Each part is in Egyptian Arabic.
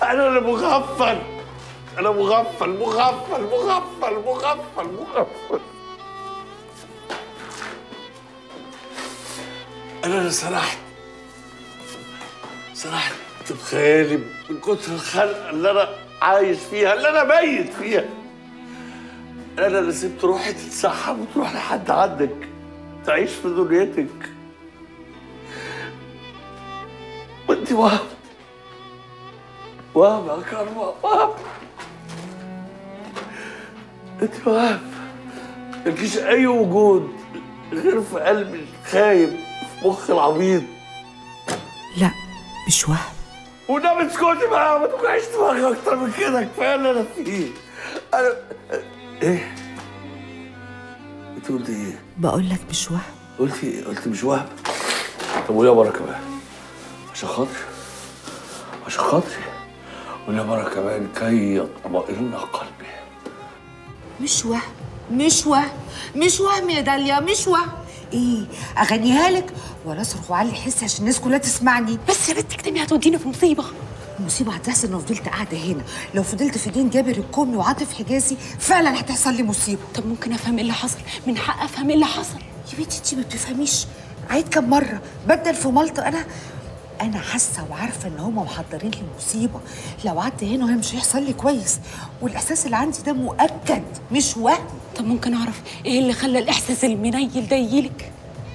انا اللي مغفل انا مغفل مغفل مغفل مغفل مغفل انا اللي سرحت سرحت بخيالي من كتر الخلقه اللي انا عايش فيها اللي انا ميت فيها انا اللي سبت روحي تتسحب وتروح لحد عندك تعيش في دنيتك وانت وهم وهم يا كرمة وهم انت وهم ملكيش اي وجود غير في قلبي الخايب في مخي العبيط لا مش وهم وده اسكتي بقى ما توجعيش دماغي اكتر من كده كفايه اللي انا فيه انا ايه انت قلت ايه؟ بقول لك مش وهم قلتي قلت مش وهم طب ويا بركه بقى عشان خاطري عشان خاطري ويا بركه كمان كي يطمئن قلبي مش وهم مش وهم مش وهم يا داليا مش وهم ايه اغنيها لك ولا اصرخ وعلي حسي عشان الناس كلها تسمعني بس يا بنت اكتمي هتودينا في مصيبه المصيبه هتحصل لو فضلت قاعده هنا لو فضلت في دين جابر الكومي وعاطف حجازي فعلا هتحصل لي مصيبه طب ممكن افهم ايه اللي حصل من حق افهم ايه اللي حصل يا بنتي انت ما بتفهميش عيد كم مره بدل في مالطا انا انا حاسه وعارفه ان هما محضرين لي مصيبه لو قعدت هنا وهي مش هيحصل لي كويس والاحساس اللي عندي ده مؤكد مش وهم طب ممكن اعرف ايه اللي خلى الاحساس المنيل ده يجيلك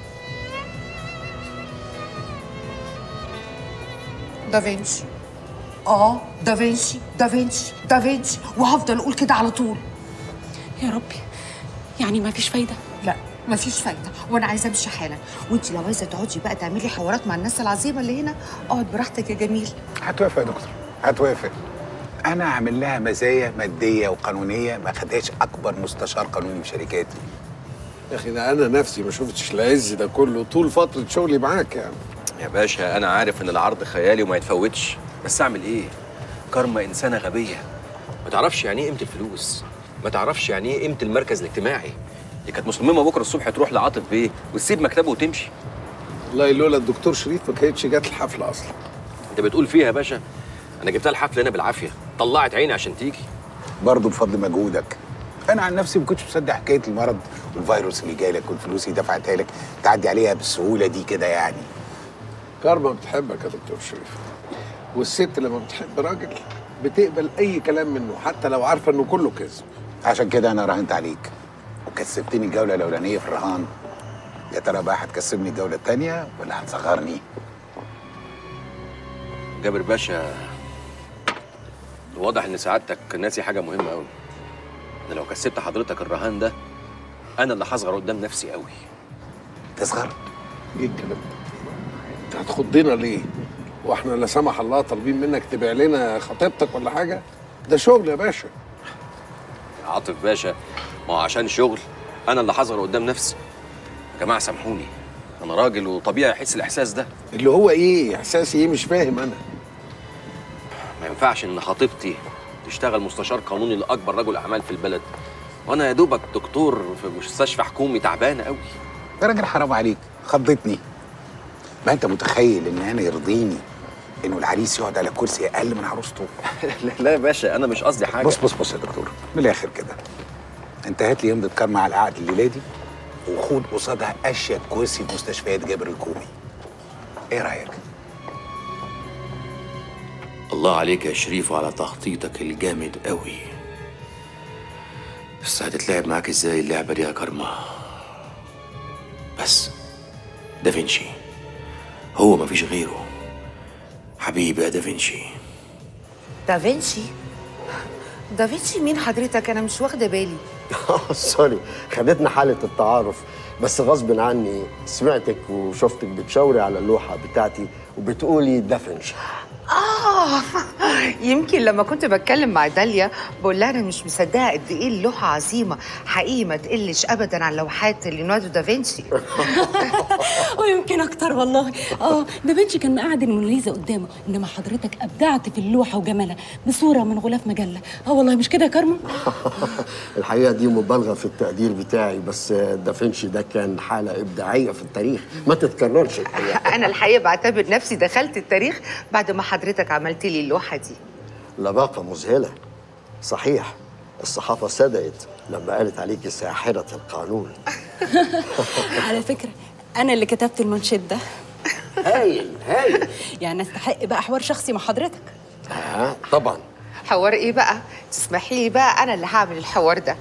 دافنشي اه دافنشي دافنشي دافنشي وهفضل اقول كده على طول يا ربي يعني ما فيش فايده لا مفيش فايده وانا عايزه امشي حالا وانت لو عايزه تقعدي بقى تعملي حوارات مع الناس العظيمه اللي هنا اقعد براحتك يا جميل هتوافق يا دكتور هتوافق انا عامل لها مزايا ماديه وقانونيه ما خدهاش اكبر مستشار قانوني في شركاتي يا اخي ده انا نفسي ما شفتش العز ده كله طول فتره شغلي معاك يعني يا باشا انا عارف ان العرض خيالي وما يتفوتش بس اعمل ايه كارما انسانه غبيه ما تعرفش يعني ايه قيمه الفلوس ما تعرفش يعني ايه قيمه المركز الاجتماعي دي كانت مصممه بكره الصبح تروح لعاطف بيه وتسيب مكتبه وتمشي والله لولا الدكتور شريف ما كانتش جت الحفله اصلا انت بتقول فيها يا باشا انا جبتها الحفله هنا بالعافيه طلعت عيني عشان تيجي برضه بفضل مجهودك انا عن نفسي ما كنتش مصدق حكايه المرض والفيروس اللي جاي لك والفلوس اللي دفعتها لك تعدي عليها بالسهوله دي كده يعني كارما بتحبك يا دكتور شريف والست لما بتحب راجل بتقبل اي كلام منه حتى لو عارفه انه كله كذب عشان كده انا راهنت عليك وكسبتني الجوله الاولانيه في الرهان يا ترى بقى هتكسبني الجوله الثانيه ولا هتصغرني جابر باشا واضح ان سعادتك ناسي حاجه مهمه قوي ان لو كسبت حضرتك الرهان ده انا اللي هصغر قدام نفسي قوي تصغر ايه الكلام ده انت هتخضنا ليه واحنا لا سمح الله طالبين منك تبيع لنا خطيبتك ولا حاجه ده شغل يا باشا عاطف باشا ما هو عشان شغل انا اللي هصغر قدام نفسي يا جماعه سامحوني انا راجل وطبيعي احس الاحساس ده اللي هو ايه احساسي ايه مش فاهم انا ما ينفعش ان خطيبتي تشتغل مستشار قانوني لاكبر رجل اعمال في البلد وانا يا دوبك دكتور في مستشفى حكومي تعبان قوي يا راجل حرام عليك خضتني ما انت متخيل ان انا يرضيني انه العريس يقعد على كرسي اقل من عروسته لا, لا يا باشا انا مش قصدي حاجه بص بص بص يا دكتور من الاخر كده انت هات لي يمضة كارما على القعد الليله دي وخد قصادها اشيك كرسي في مستشفيات جابر الكومي ايه رايك الله عليك يا شريف وعلى تخطيطك الجامد قوي بس هتتلعب معاك ازاي اللعبة دي يا كارما بس دافنشي هو مفيش غيره حبيبي يا دافنشي دافنشي دافنشي مين حضرتك انا مش واخده بالي سوري خدتنا حالة التعارف بس غصب عني سمعتك وشفتك بتشاوري على اللوحة بتاعتي وبتقولي دافنشي اه يمكن لما كنت بتكلم مع داليا بقول لها انا مش مصدقه قد ايه اللوحه عظيمه حقيقي ما تقلش ابدا عن لوحات ليوناردو دافنشي ويمكن اكتر والله اه دافنشي كان مقعد الموناليزا قدامه انما حضرتك ابدعت في اللوحه وجمالها بصوره من غلاف مجله اه والله مش كده يا كارما الحقيقة دي مبالغة في التقدير بتاعي بس دافنشي ده كان حالة إبداعية في التاريخ ما تتكررش الحقيقة انا الحقيقه بعتبر نفسي دخلت التاريخ بعد ما حضرتك عملت لي اللوحه دي لباقة مذهلة صحيح الصحافة صدقت لما قالت عليك ساحرة القانون على فكره انا اللي كتبت المنشد ده هايل هايل يعني استحق بقى حوار شخصي مع حضرتك آه طبعا حوار ايه بقى تسمحي لي بقى انا اللي هعمل الحوار ده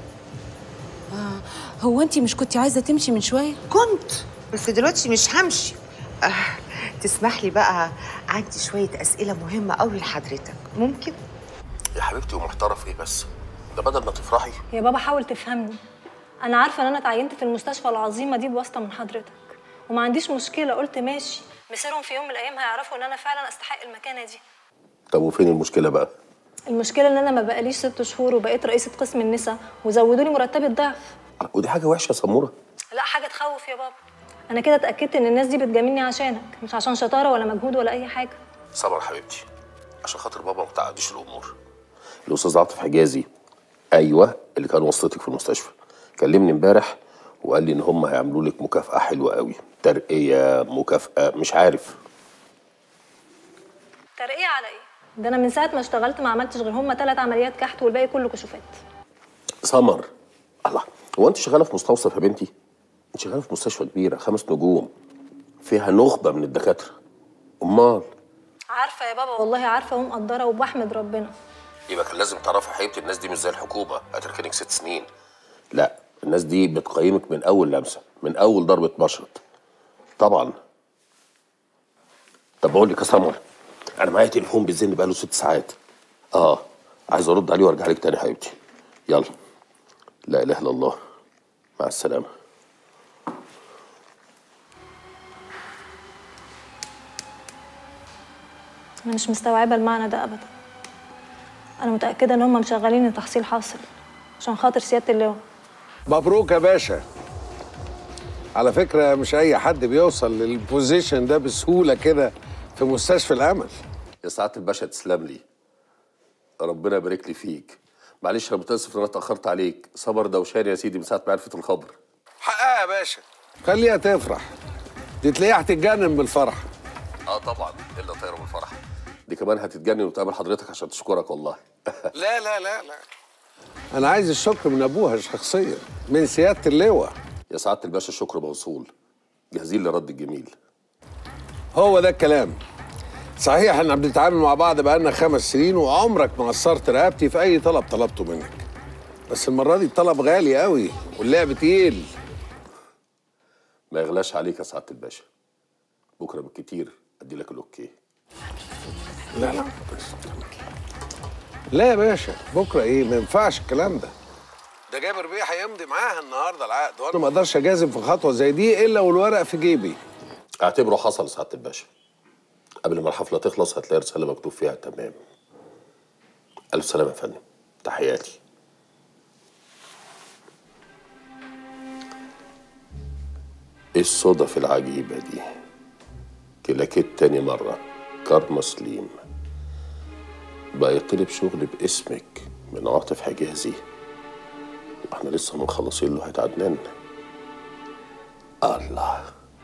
هو انت مش كنت عايزه تمشي من شويه كنت بس دلوقتي مش همشي آه تسمح لي بقى عندي شوية أسئلة مهمة أوي لحضرتك ممكن؟ يا حبيبتي ومحتاره في ايه بس ده بدل ما تفرحي يا بابا حاول تفهمني انا عارفه ان انا اتعينت في المستشفى العظيمه دي بواسطه من حضرتك وما عنديش مشكله قلت ماشي مصيرهم في يوم من الايام هيعرفوا ان انا فعلا استحق المكانه دي طب وفين المشكله بقى المشكله ان انا ما بقاليش ست شهور وبقيت رئيسه قسم النساء وزودوني مرتبي الضعف ودي حاجه وحشه يا سموره لا حاجه تخوف يا بابا انا كده اتاكدت ان الناس دي بتجاملني عشانك مش عشان شطاره ولا مجهود ولا اي حاجه صبر يا حبيبتي عشان خاطر بابا ما تعقديش الامور الاستاذ عاطف حجازي ايوه اللي كان وسطتك في المستشفى كلمني امبارح وقال لي ان هم هيعملوا لك مكافاه حلوه قوي ترقيه مكافاه مش عارف ترقيه على ايه ده انا من ساعه ما اشتغلت ما عملتش غير هم ثلاث عمليات كحت والباقي كله كشوفات سمر الله هو انت شغاله في مستوصف يا بنتي انت شغاله في مستشفى كبيره خمس نجوم فيها نخبه من الدكاتره امال عارفه يا بابا والله عارفه ومقدره وبحمد ربنا يبقى كان لازم تعرفي حبيبتي الناس دي مش زي الحكومه هتركنك ست سنين لا الناس دي بتقيمك من اول لمسه من اول ضربه مشرط طبعا طب بقول لك يا سمر انا معايا تليفون بيزن بقاله ست ساعات اه عايز ارد عليه وارجع لك تاني يا حبيبتي يلا لا اله الا الله مع السلامه انا مش مستوعبه المعنى ده ابدا انا متاكده ان هم مشغليني تحصيل حاصل عشان خاطر سياده اللواء مبروك يا باشا على فكرة مش أي حد بيوصل للبوزيشن ده بسهولة كده في مستشفى الأمل يا سعاده الباشا تسلم لي ربنا يبارك لي فيك معلش انا متاسف ان انا اتاخرت عليك صبر دوشان يا سيدي من ساعه ما عرفت الخبر حقها يا باشا خليها تفرح دي تلاقيها هتتجنن من الفرح اه طبعا الا طايره من الفرح دي كمان هتتجنن وتقابل حضرتك عشان تشكرك والله لا لا لا لا أنا عايز الشكر من أبوها شخصيا من سيادة اللواء يا سعاده الباشا الشكر موصول جاهزين لرد الجميل هو ده الكلام صحيح احنا بنتعامل مع بعض بقالنا خمس سنين وعمرك ما قصرت رقبتي في أي طلب طلبته منك بس المرة دي الطلب غالي قوي واللعب تقيل ما يغلاش عليك يا سعاده الباشا بكره بالكتير ادي لك الاوكي لا لا لا يا باشا بكره ايه ما ينفعش الكلام ده ده جابر بيه هيمضي معاها النهارده العقد وانا ما اقدرش اجازم في خطوه زي دي الا والورق في جيبي اعتبره حصل يا سعاده الباشا قبل ما الحفله تخلص هتلاقي رساله مكتوب فيها تمام الف سلامه يا فندم تحياتي ايه الصدف العجيبه دي كلاكيت تاني مره كارما سليم بقى يطلب شغل باسمك من عاطف حجازي واحنا لسه مخلصين له عدنان الله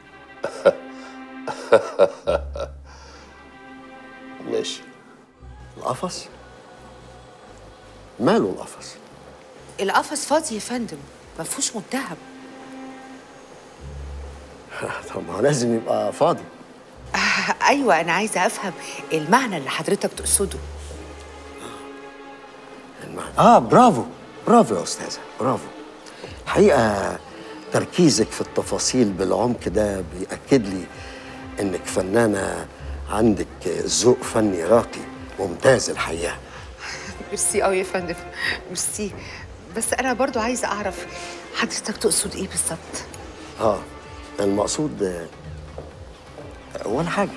ماشي القفص ماله القفص القفص فاضي يا فندم ما فيهوش متهم طب ما هو لازم يبقى فاضي آه ايوه انا عايزه افهم المعنى اللي حضرتك تقصده المعنى. اه برافو برافو يا استاذه برافو حقيقه تركيزك في التفاصيل بالعمق ده بيأكد لي انك فنانه عندك ذوق فني راقي ممتاز الحقيقه ميرسي قوي يا فندم ميرسي بس انا برضو عايزه اعرف حضرتك تقصد ايه بالظبط اه المقصود آه، ولا حاجه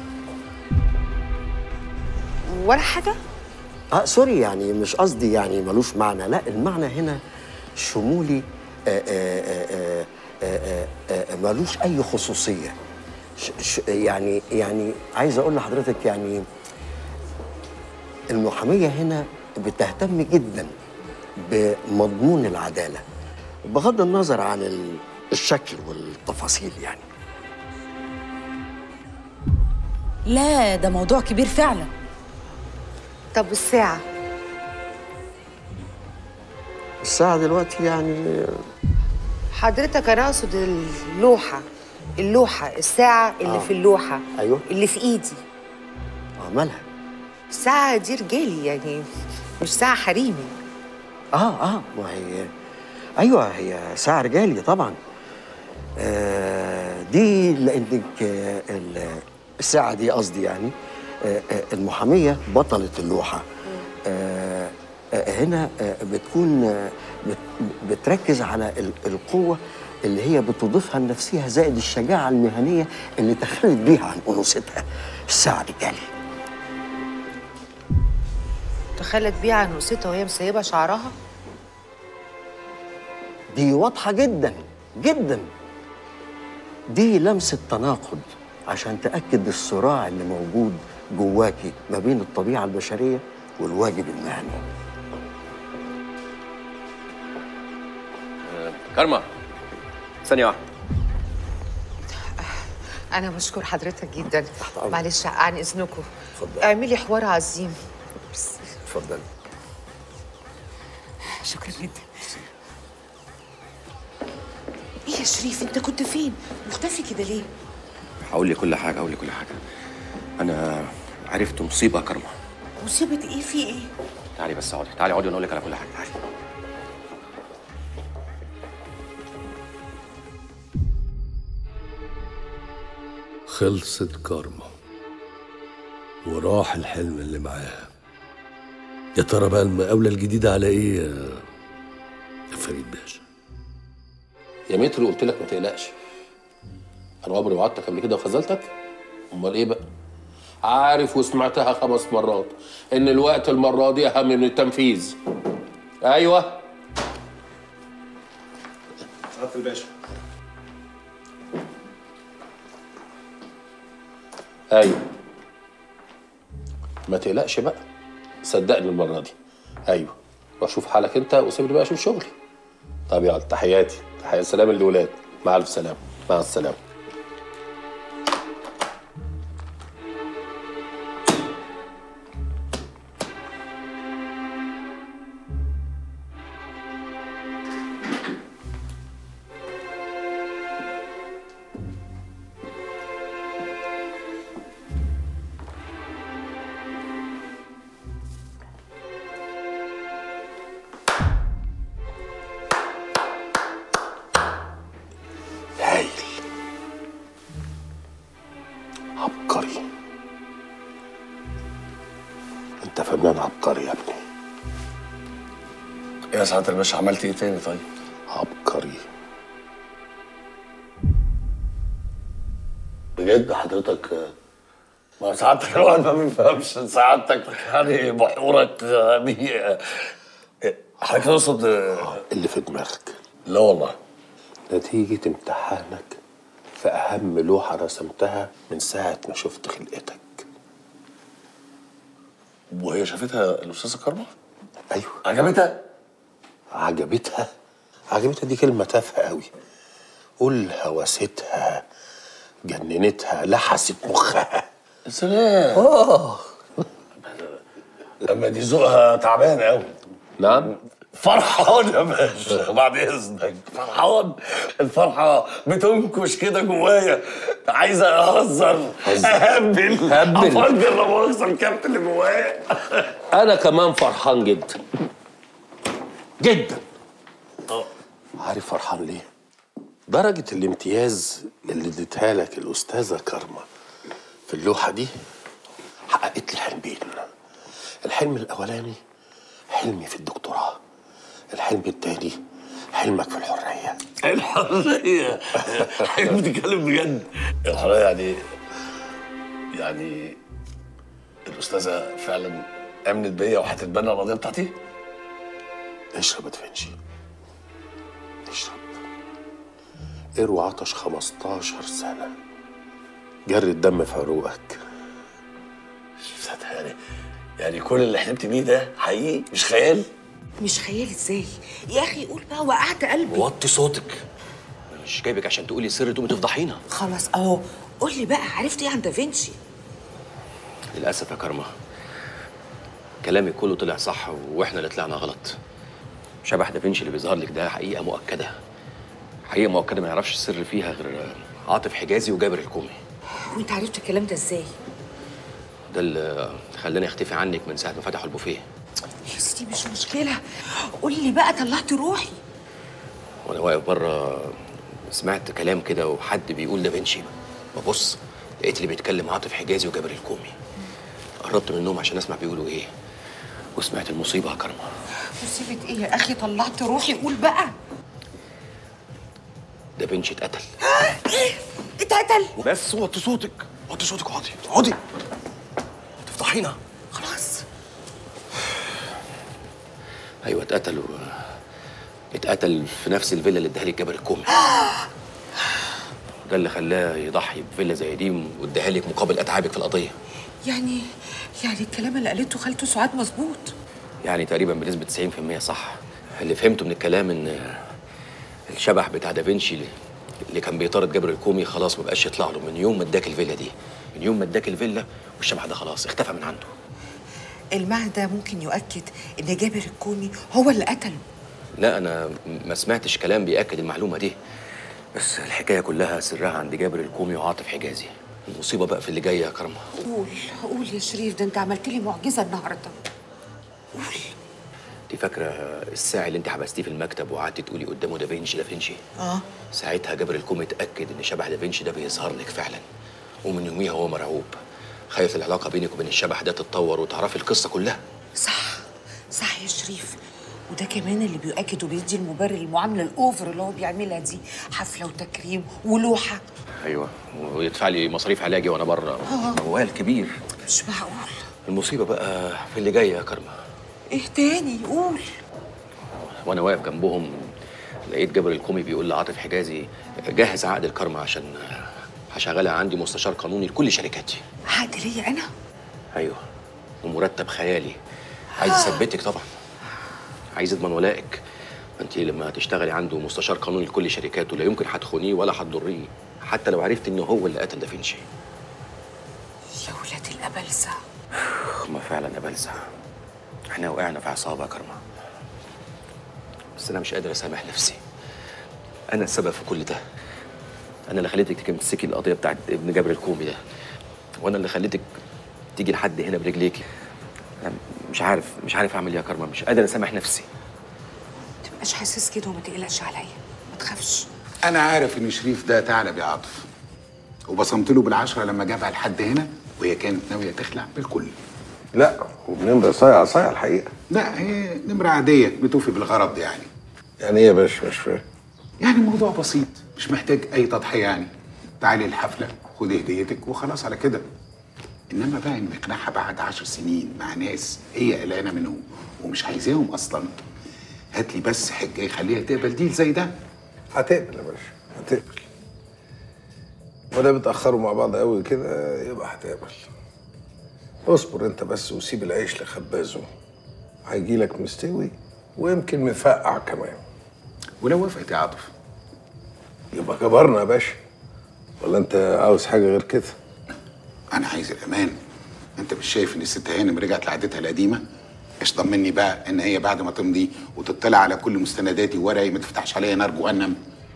ولا حاجه اه سوري يعني مش قصدي يعني ملوش معنى لا المعنى هنا شمولي آه، آه، آه، آه، آه، آه، ملوش اي خصوصيه ش ش يعني يعني عايز اقول لحضرتك يعني المحاميه هنا بتهتم جدا بمضمون العداله بغض النظر عن ال- الشكل والتفاصيل يعني لا ده موضوع كبير فعلا طب والساعه الساعة دلوقتي يعني حضرتك انا اقصد اللوحه اللوحه الساعه اللي آه. في اللوحه أيوه. اللي في ايدي اه مالها الساعه دي رجالي يعني مش ساعه حريمي اه اه ما هي ايوه هي ساعة رجالي طبعا آه دي لانك آه ال- الساعة دي قصدي يعني آه آه المحامية بطلة اللوحة آه آه هنا آه بتكون آه بت بتركز على ال- القوة اللي هي بتضيفها لنفسها زائد الشجاعة المهنية اللي تخلت بيها عن أنوثتها الساعة رجالي تخلت بيها عن نوستها وهي مسيبه شعرها دي واضحة جدا جدا دي لمسة تناقض عشان تأكد الصراع اللي موجود جواكي ما بين الطبيعة البشرية والواجب المهني كارما ثانيه واحده انا بشكر حضرتك جدا أمرك. معلش عن اذنكم اتفضل. اعملي حوار عظيم بس اتفضل شكرا جدا ايه يا شريف انت كنت فين مختفي كده ليه هقول لي كل حاجه هقول لي كل حاجه انا عرفت مصيبه يا كارما مصيبه ايه في ايه تعالي بس اقعدي تعالي اقعدي وانا اقول لك على كل حاجه تعالي خلصت كارما وراح الحلم اللي معاها يا ترى بقى المقاولة الجديدة على ايه يا يا فريد باشا يا متر قلت لك ما تقلقش انا عمري وعدتك قبل كده وخذلتك امال ايه بقى عارف وسمعتها خمس مرات ان الوقت المره دي اهم من التنفيذ ايوه سعادة الباشا ايوه ما تقلقش بقى صدقني المره دي ايوه روح شوف حالك انت وسيبني بقى اشوف شغلي طب يلا تحياتي تحيات سلام للولاد مع الف سلامه مع السلامه هايل عبقري انت فنان عبقري يا ابني يا سعاده الباشا عملت ايه تاني طيب عبقري بجد حضرتك ما سعادتك الواحد ما بيفهمش سعادتك يعني بحورك يعني حضرتك تقصد اللي في دماغك لا والله نتيجة امتحانك في أهم لوحة رسمتها من ساعة ما شفت خلقتك وهي شافتها الاستاذه كارما أيوه عجبتها عجبتها عجبتها دي كلمة تافهة قوي قول هوستها جننتها لحست مخها يا سلام اه اما دي ذوقها تعبان قوي نعم فرحان يا باشا بعد اذنك فرحان الفرحه بتنكش كده جوايا عايز اهزر هزر. اهبل هبل. افجر لا مؤاخذه الكابت اللي جوايا أنا كمان فرحان جدا جدا اه عارف فرحان ليه؟ درجة الامتياز اللي اديتها لك الأستاذة كارما في اللوحة دي حققت لي حلمين الحلم الأولاني حلمي في الدكتوراه الحلم التاني حلمك في الحرية الحريه حلم بتتكلم بجد الحريه يعني يعني الاستاذه فعلا امنت بيا وهتتبنى القضيه بتاعتي اشرب يا دفنشي اشرب اروي عطش 15 سنة جري الدم في عروقك مش مصدق يعني يعني كل اللي حلمت بيه ده حقيقي مش خيال مش خيال ازاي يا اخي قول بقى وقعت قلبي وطي صوتك مش جايبك عشان تقولي سر تقومي تفضحينا خلاص اهو قول لي بقى عرفت ايه عن دافنشي للاسف يا كارما كلامي كله طلع صح واحنا اللي طلعنا غلط شبح دافنشي اللي بيظهر لك ده حقيقه مؤكده حقيقه مؤكده ما يعرفش السر فيها غير عاطف حجازي وجابر الكومي وانت عرفت الكلام ده ازاي ده اللي خلاني اختفي عنك من ساعه ما فتحوا البوفيه يا سيدي مش مشكله قول لي بقى طلعت روحي وانا واقف بره سمعت كلام كده وحد بيقول دافنشي ببص لقيت اللي بيتكلم عاطف حجازي وجابر الكومي قربت منهم عشان اسمع بيقولوا ايه وسمعت المصيبه يا كرمه مصيبه ايه يا اخي طلعت روحي قول بقى دافنشي اتقتل اتقتل بس وطي صوتك وطي صوتك اقعدي اقعدي تفضحينا خلاص ايوه اتقتل و... اتقتل في نفس الفيلا اللي اداها لي جابر الكومي ده اللي خلاه يضحي بفيلا زي دي واداها لك مقابل اتعابك في القضيه يعني يعني الكلام اللي قالته خالته سعاد مظبوط يعني تقريبا بنسبه 90% صح اللي فهمته من الكلام ان الشبح بتاع دافنشي اللي- اللي كان بيطارد جابر الكومي خلاص ما بقاش يطلع له من يوم ما اداك الفيلا دي من يوم ما اداك الفيلا والشبح ده خلاص اختفى من عنده المعنى ده ممكن يؤكد ان جابر الكومي هو اللي قتله لا انا ما سمعتش كلام بياكد المعلومه دي بس الحكايه كلها سرها عند جابر الكومي وعاطف حجازي المصيبه بقى في اللي جايه يا كرمه قول قول يا شريف ده انت عملت لي معجزه النهارده قول انت فاكره الساعي اللي انت حبستيه في المكتب وقعدتي تقولي قدامه دافنشي دافنشي اه ساعتها جابر الكومي اتاكد ان شبح دافنشي ده بيظهر لك فعلا ومن يوميها هو مرعوب خايف العلاقه بينك وبين الشبح ده تتطور وتعرفي القصه كلها صح صح يا شريف وده كمان اللي بيؤكد وبيدي المبرر المعامله الاوفر اللي هو بيعملها دي حفله وتكريم ولوحه ايوه ويدفع لي مصاريف علاجي وانا بره موال كبير مش معقول المصيبه بقى في اللي جايه يا كرمه ايه تاني قول وانا واقف جنبهم لقيت جابر الكومي بيقول لعاطف حجازي جهز عقد الكرمة عشان هشغلها عندي مستشار قانوني لكل شركاتي عقد ليا انا ايوه ومرتب خيالي عايز يثبتك طبعا عايز يضمن ولائك انت لما هتشتغلي عنده مستشار قانوني لكل شركاته لا يمكن هتخونيه ولا هتضريه حتى لو عرفت ان هو اللي قتل دافنشي يا ولاد الابلسه هما فعلا يا بلسة احنا وقعنا في عصابة يا كرمة بس انا مش قادر اسامح نفسي انا السبب في كل ده انا اللي خليتك تمسكي القضية بتاعت ابن جابر الكومي ده وانا اللي خليتك تيجي لحد هنا برجليكي انا مش عارف مش عارف اعمل ايه يا كرمة مش قادر اسامح نفسي مش حاسس كده وما تقلقش عليا ما تخافش انا عارف ان شريف ده ثعلب يا عاطف وبصمت له بالعشره لما جابها لحد هنا وهي كانت ناويه تخلع بالكل لا وبنمرة صايعة صايعة الحقيقة لا هي نمره عاديه بتوفي بالغرض يعني يعني ايه يا باشا مش فاهم يعني الموضوع بسيط مش محتاج اي تضحيه يعني تعالي الحفله خدي هديتك وخلاص على كده انما بقى ان نقنعها بعد عشر سنين مع ناس هي قلقانه منهم ومش عايزاهم اصلا هات لي بس حجه يخليها تقبل ديل زي ده هتقبل يا باشا هتقبل وده بتأخروا مع بعض قوي كده يبقى هتقبل اصبر انت بس وسيب العيش لخبازه هيجي لك مستوي ويمكن مفقع كمان ولو وافقت يا عاطف يبقى كبرنا يا باشا ولا انت عاوز حاجه غير كده انا عايز الامان انت مش شايف ان الست هانم رجعت لعادتها القديمه ايش طمني بقى ان هي بعد ما تمضي وتطلع على كل مستنداتي وورقي ما تفتحش عليا نار جهنم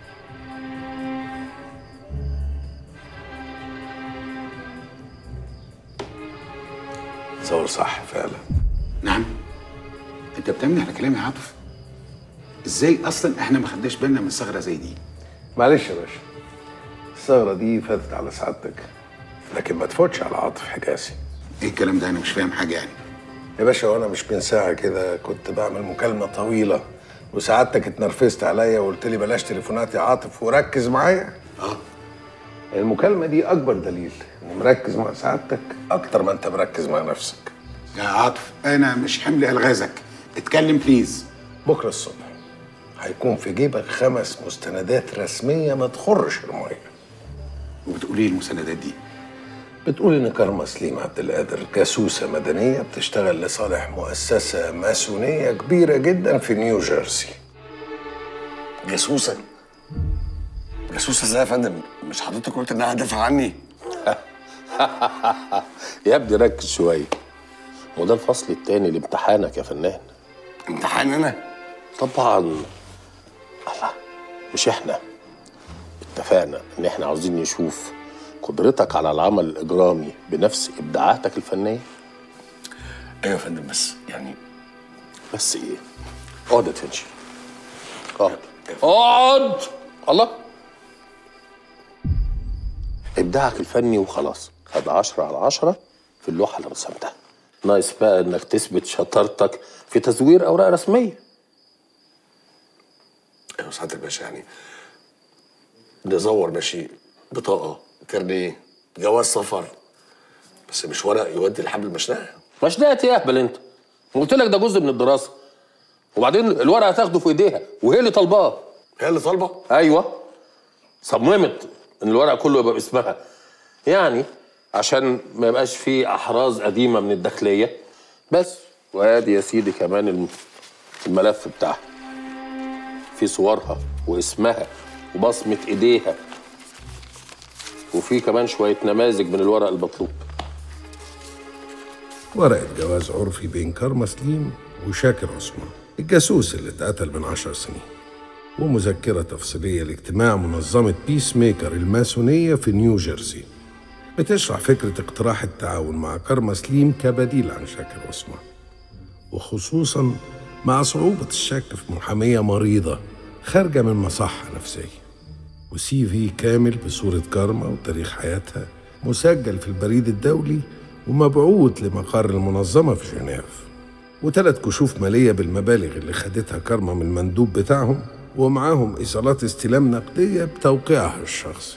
تصور صح فعلا نعم انت بتعمل على كلامي يا عاطف ازاي اصلا احنا ما خدناش بالنا من ثغره زي دي معلش يا باشا الثغره دي فاتت على سعادتك لكن ما تفوتش على عاطف حجازي ايه الكلام ده انا مش فاهم حاجه يعني يا باشا وانا مش من ساعه كده كنت بعمل مكالمه طويله وسعادتك اتنرفزت عليا وقلت لي بلاش تليفونات يا عاطف وركز معايا اه المكالمه دي اكبر دليل اني مركز مع سعادتك اكتر ما انت مركز مع نفسك يا عاطف انا مش حمل الغازك اتكلم بليز بكره الصبح هيكون في جيبك خمس مستندات رسميه ما تخرش الميه وبتقولي المساندات دي بتقول ان كرمة سليم عبد القادر جاسوسه مدنيه بتشتغل لصالح مؤسسه ماسونيه كبيره جدا في نيو جيرسي جاسوسة جاسوسة ازاي يا فندم؟ مش حضرتك قلت انها هتدافع عني؟ يا ابني ركز شويه هو ده الفصل التاني لامتحانك يا فنان امتحان انا؟ طبعا الله مش احنا اتفقنا ان احنا عاوزين نشوف قدرتك على العمل الاجرامي بنفس ابداعاتك الفنيه ايوه يا فندم بس يعني بس ايه اقعد يا تنشي اقعد اقعد الله ابداعك الفني وخلاص خد عشرة على عشرة في اللوحة اللي رسمتها ناقص بقى انك تثبت شطارتك في تزوير اوراق رسمية ايوه سعاده الباشا يعني نزور ماشي بطاقه كارنيه جواز سفر بس مش ورق يودي الحبل المشنقه مش ده يا اهبل انت قلت لك ده جزء من الدراسة وبعدين الورقة هتاخده في ايديها وهي اللي طالباه هي اللي طالبه ايوه صممت ان الورق كله يبقى باسمها يعني عشان ما يبقاش فيه احراز قديمه من الداخليه بس وادي يا سيدي كمان الم- الملف بتاعها في صورها واسمها وبصمه ايديها وفي كمان شويه نماذج من الورق المطلوب ورقة جواز عرفي بين كارما سليم وشاكر عثمان الجاسوس اللي اتقتل من عشر سنين ومذكرة تفصيلية لاجتماع منظمة بيس ميكر الماسونية في نيو جيرسي بتشرح فكرة اقتراح التعاون مع كارما سليم كبديل عن شاكر عثمان وخصوصا مع صعوبة الشك في محامية مريضة خارجة من مصحة نفسية وسي في كامل بصورة كارما وتاريخ حياتها مسجل في البريد الدولي ومبعوث لمقر المنظمة في جنيف وثلاث كشوف مالية بالمبالغ اللي خدتها كارما من المندوب بتاعهم ومعاهم إيصالات استلام نقدية بتوقيعها الشخصي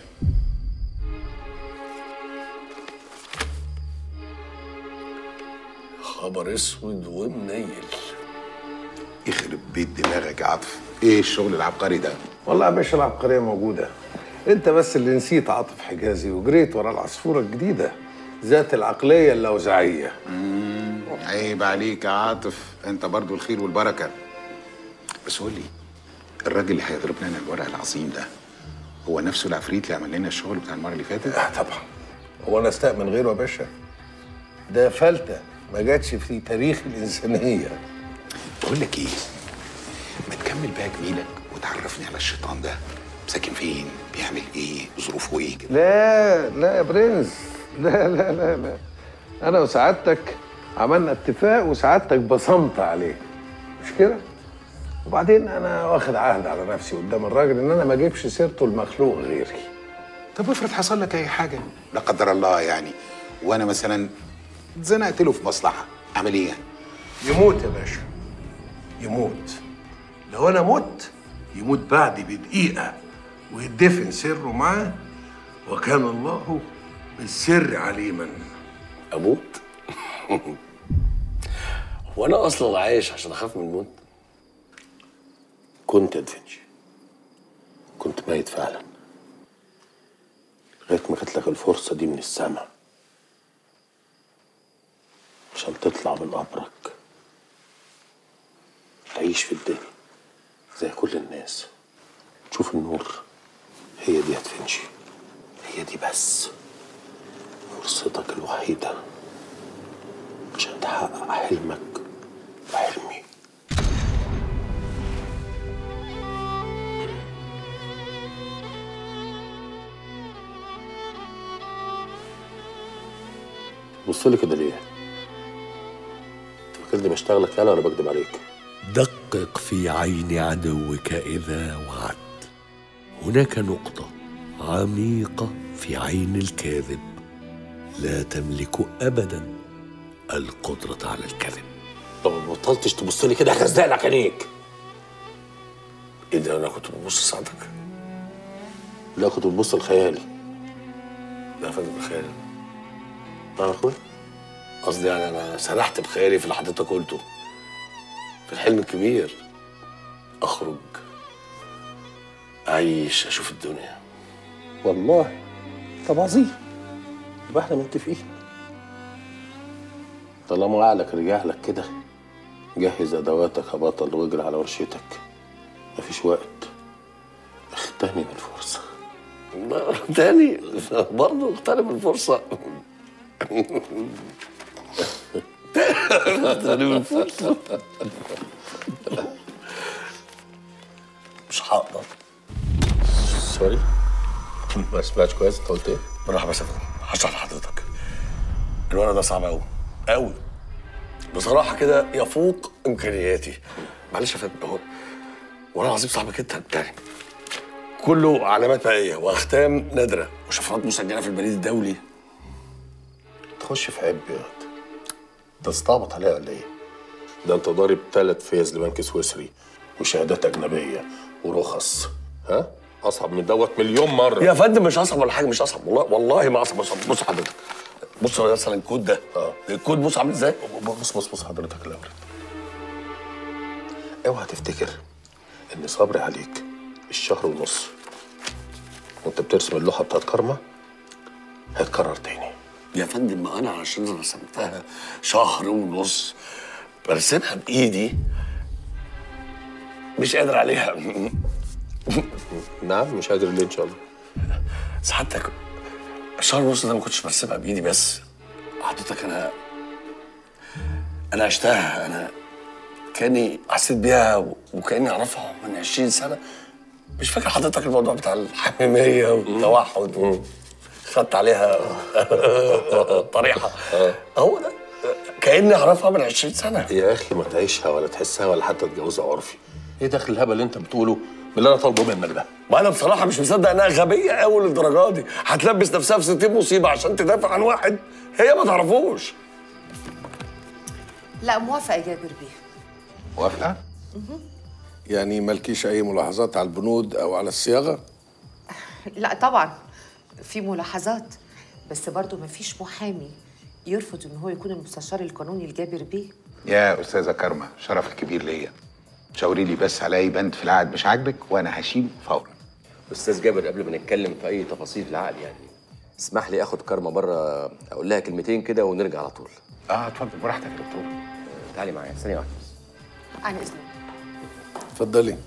خبر اسود ومنيل يخرب بيت دماغك يا عاطف ايه الشغل العبقري ده والله يا باشا العبقرية موجودة انت بس اللي نسيت عاطف حجازي وجريت ورا العصفورة الجديدة ذات العقلية اللوزعية عيب عليك يا عاطف انت برضو الخير والبركه بس قول لي الراجل اللي هيضرب لنا الورق العظيم ده هو نفسه العفريت اللي عمل لنا الشغل بتاع المره اللي فاتت اه طبعا هو انا استأمن غيره يا باشا ده فلتة ما جاتش في تاريخ الإنسانية بقول لك ايه ما تكمل بقى جميلك وتعرفني على الشيطان ده ساكن فين بيعمل ايه ظروفه ايه كده لا لا يا برنس لا لا لا لا انا وسعادتك عملنا اتفاق وسعادتك بصمت عليه مش كده وبعدين انا واخد عهد على نفسي قدام الراجل ان انا ما اجيبش سيرته المخلوق غيري طب افرض حصل لك اي حاجه لا قدر الله يعني وانا مثلا اتزنقت له في مصلحه اعمل ايه يعني يموت يا باشا يموت لو انا مت يموت بعدي بدقيقه ويدفن سره معاه وكان الله بالسر عليما اموت وانا اصلا عايش عشان اخاف من الموت كنت يا دفنشي كنت ميت فعلا لغايه ما جات لك الفرصه دي من السماء عشان تطلع من قبرك تعيش في الدنيا زي كل الناس تشوف النور هي دي يا دفنشي هي دي بس فرصتك الوحيدة عشان تحقق حلمك وحلمي بص لي كده ليه؟ انت فاكرني بشتغلك انا ولا بكدب عليك؟ دقق في عين عدوك إذا وعد هناك نقطة عميقة في عين الكاذب لا تملك أبدا القدرة على الكذب طب ما بطلتش تبص لي كده هخزق لك عينيك ايه ده انا كنت ببص لسعادتك لا كنت بتبص لخيالي لا يا فندم بخيال نعم يا اخويا قصدي يعني انا سرحت بخيالي في اللي حضرتك قلته في الحلم الكبير اخرج اعيش اشوف الدنيا والله طب عظيم يبقى احنا متفقين طالما عقلك رجع لك كده جهز ادواتك يا بطل واجري على ورشتك مفيش وقت اغتنم الفرصه تاني برضه اغتنم الفرصة اغتنم الفرصة هقدر سوري ما سمعتش كويس انت قلت ايه؟ بالراحه بس يا فندم هشرح لحضرتك الورق ده صعب قوي قوي بصراحه كده يفوق امكانياتي معلش يا فندم هو ورق العظيم صعب جدا يعني كله علامات مائيه واختام نادره وشفرات مسجله في البريد الدولي تخش في عيب يا واد. انت استعبط عليا ولا ايه؟ ده انت ضارب ثلاث فيز لبنك سويسري وشهادات اجنبيه ورخص ها؟ اصعب من دوت مليون مره يا فندم مش اصعب ولا حاجه مش اصعب والله والله ما اصعب بص بص حضرتك بص مثلا الكود ده اه. الكود بص عامل ازاي بص بص بص حضرتك الاول اوعى تفتكر ان صبري عليك الشهر ونص وانت بترسم اللوحه بتاعت كارما هيتكرر تاني يا فندم ما انا علشان رسمتها شهر ونص برسمها بايدي مش قادر عليها نعم مش قادر ليه ان شاء الله سعادتك الشهر ونص ده ما كنتش برسمها بايدي بس حضرتك انا انا عشتها انا كاني حسيت بيها وكاني اعرفها من 20 سنه مش فاكر حضرتك الموضوع بتاع الحميميه والتوحد خدت عليها طريحه هو ده كاني اعرفها من 20 سنه يا اخي ما تعيشها ولا تحسها ولا حتى تجوزها عرفي ايه دخل الهبل اللي انت بتقوله من اللي انا طالبه منك ده ما انا بصراحه مش مصدق انها غبيه قوي للدرجه دي هتلبس نفسها في 60 مصيبه عشان تدافع عن واحد هي ما تعرفوش لا موافقه يا جابر بيه موافقة؟ يعني مالكيش أي ملاحظات على البنود أو على الصياغة؟ لا طبعا في ملاحظات بس برضو مفيش محامي يرفض ان هو يكون المستشار القانوني لجابر بيه يا استاذه كارما شرف الكبير ليا شاوري لي بس على اي بند في العقد مش عاجبك وانا هشيله فورا استاذ جابر قبل ما نتكلم في اي تفاصيل في العقد يعني اسمح لي اخد كارما بره اقول لها كلمتين كده ونرجع على طول اه اتفضل براحتك يا دكتور تعالي معايا ثانيه واحده بس. عن اذنك اتفضلي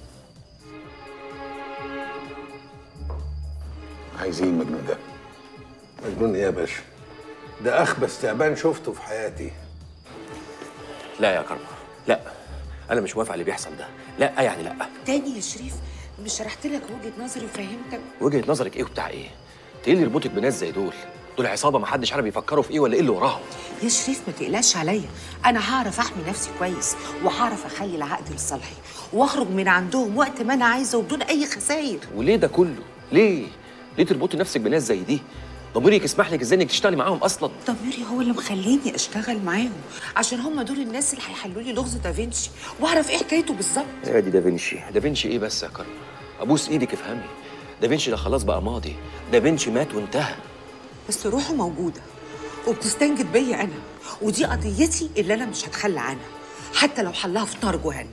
عايز ايه المجنون ده مجنون إيه يا باشا؟ ده أخبث تعبان شفته في حياتي لا يا كارما لا انا مش موافق على اللي بيحصل ده لا يعني لا تاني يا شريف مش شرحت لك وجهه نظري وفهمتك وجهه نظرك ايه وبتاع ايه انت ايه اللي يربطك بناس زي دول دول عصابه ما حدش عارف يفكروا في ايه ولا ايه اللي وراهم يا شريف ما تقلقش عليا انا هعرف احمي نفسي كويس وهعرف اخلي العقد لصالحي واخرج من عندهم وقت ما انا عايزه وبدون اي خسائر وليه ده كله ليه ليه تربطي نفسك بناس زي دي ضميرك يسمح لك ازاي انك تشتغلي معاهم اصلا ضميري هو اللي مخليني اشتغل معاهم عشان هم دول الناس اللي هيحلوا لي لغز دافنشي واعرف ايه حكايته بالظبط يا دي دافنشي دافنشي ايه بس يا كارما ابوس ايدك افهمي دافنشي ده خلاص بقى ماضي دافنشي مات وانتهى بس روحه موجوده وبتستنجد بيا انا ودي قضيتي اللي انا مش هتخلى عنها حتى لو حلها في نار جهنم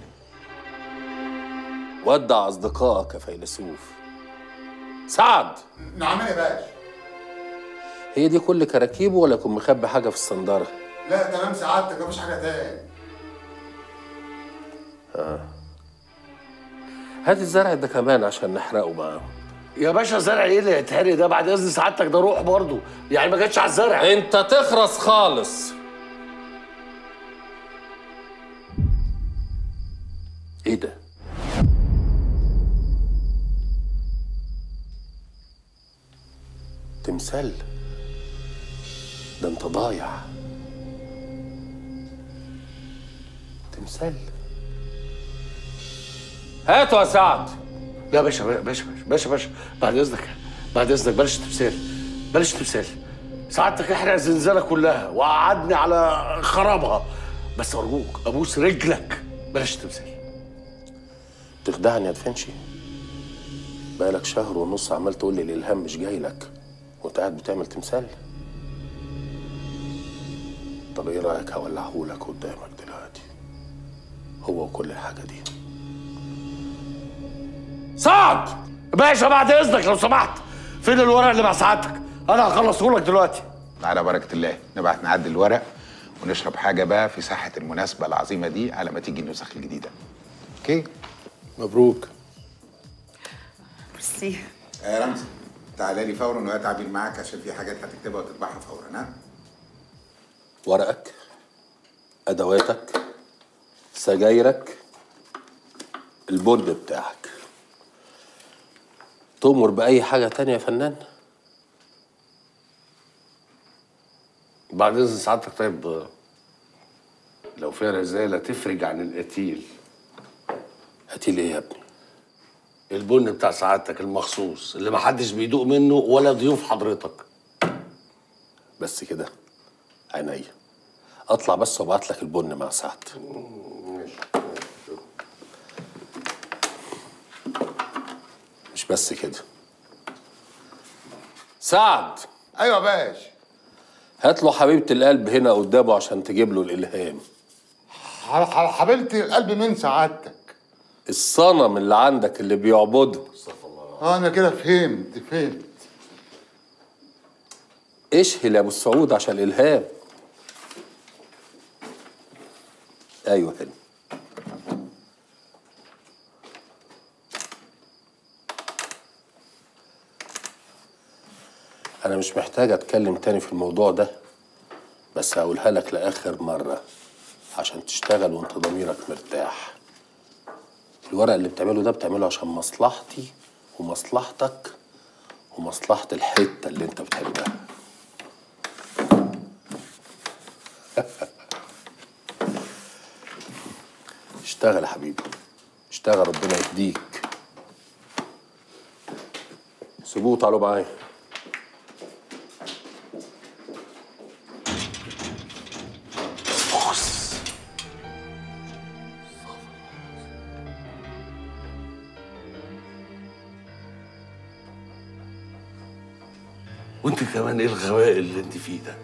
ودع اصدقائك يا فيلسوف سعد نعم يا باشا هي دي كل كراكيبه ولا يكون مخبي حاجه في الصنداره لا تمام سعادتك مفيش حاجه تاني هات الزرع ده كمان عشان نحرقه معاهم يا باشا زرع ايه اللي يتهري ده بعد اذن سعادتك ده روح برضه يعني ما جاتش على الزرع انت تخرس خالص ايه ده تمثال ده انت ضايع تمثال هاتوا يا سعد لا باشا باشا باشا باشا باشا بعد اذنك بعد اذنك بلاش تمثال بلاش تمثال سعادتك احرق الزنزانه كلها وقعدني على خرابها بس ارجوك ابوس رجلك بلاش تمثال تخدعني يا دفنشي بقالك شهر ونص عمال تقول لي الالهام مش جاي لك وانت قاعد بتعمل تمثال طب ايه رايك هولعهولك قدامك دلوقتي هو وكل الحاجه دي سعد باشا بعد اذنك لو سمحت فين الورق اللي مع سعادتك انا هخلصه لك دلوقتي على بركه الله نبعت نعدل الورق ونشرب حاجه بقى في ساحه المناسبه العظيمه دي على ما تيجي النسخ الجديده اوكي مبروك ميرسي يا رمزي تعالى لي فورا وهات عبير معاك عشان في حاجات هتكتبها وتطبعها فورا ها ورقك ادواتك سجايرك البند بتاعك تؤمر بأي حاجة تانية يا فنان بعد اذن سعادتك طيب لو فيها رسالة تفرج عن القتيل قتيل ايه يا ابني؟ البن بتاع سعادتك المخصوص اللي محدش بيدوق منه ولا ضيوف حضرتك بس كده عينيا اطلع بس وابعت لك البن مع سعد مش بس كده سعد ايوه يا باشا هات له حبيبة القلب هنا قدامه عشان تجيب له الإلهام ح- ح- حبيبتي القلب من سعادتك الصنم اللي عندك اللي بيعبده اه انا كده فهمت فهمت اشهل يا ابو السعود عشان الالهام ايوه هنا انا مش محتاج اتكلم تاني في الموضوع ده بس هقولها لك لاخر مره عشان تشتغل وانت ضميرك مرتاح الورق اللي بتعمله ده بتعمله عشان مصلحتي ومصلحتك ومصلحة الحتة اللي انت بتحبها اشتغل يا حبيبي اشتغل ربنا يهديك سيبوه تعالوا معايا وانت كمان ايه الغباء اللي انت فيه ده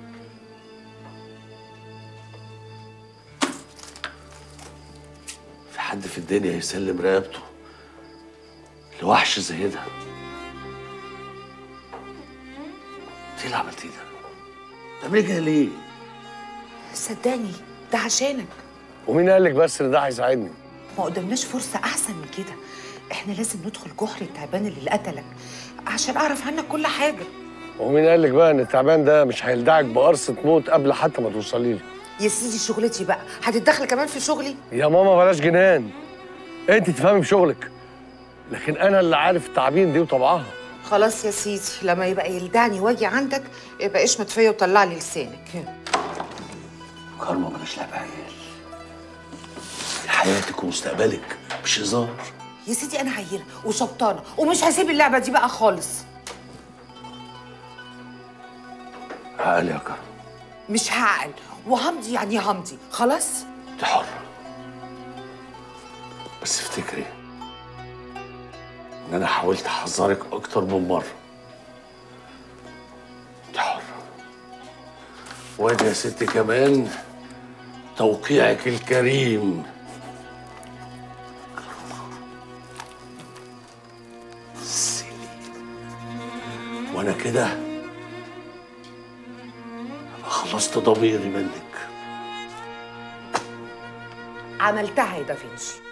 في حد في الدنيا يسلم رقبته لوحش زي ده انت ايه اللي عملتيه ده بتعملي كده ليه صدقني ده عشانك ومين قال لك بس ان ده هيساعدني ما قدامناش فرصة أحسن من كده إحنا لازم ندخل جحر التعبان اللي قتلك عشان أعرف عنك كل حاجة ومين قال لك بقى ان التعبان ده مش هيلدعك بقرصة موت قبل حتى ما توصلي له يا سيدي شغلتي بقى هتتدخل كمان في شغلي يا ماما بلاش جنان انت تفهمي بشغلك لكن انا اللي عارف التعابين دي وطبعها خلاص يا سيدي لما يبقى يلدعني واجي عندك يبقى اشمت فيا وطلع لي لسانك كارما بلاش لعب عيال دي حياتك ومستقبلك مش هزار يا سيدي أنا عيلة وشبطانة ومش هسيب اللعبة دي بقى خالص عقل يا كارما مش هعقل وهمضي يعني همضي خلاص انت حرة بس افتكري ان انا حاولت احذرك اكتر من مرة انت حرة وادي يا ستي كمان توقيعك الكريم وانا كده أبقى خلصت ضميري منك عملتها يا دافنشي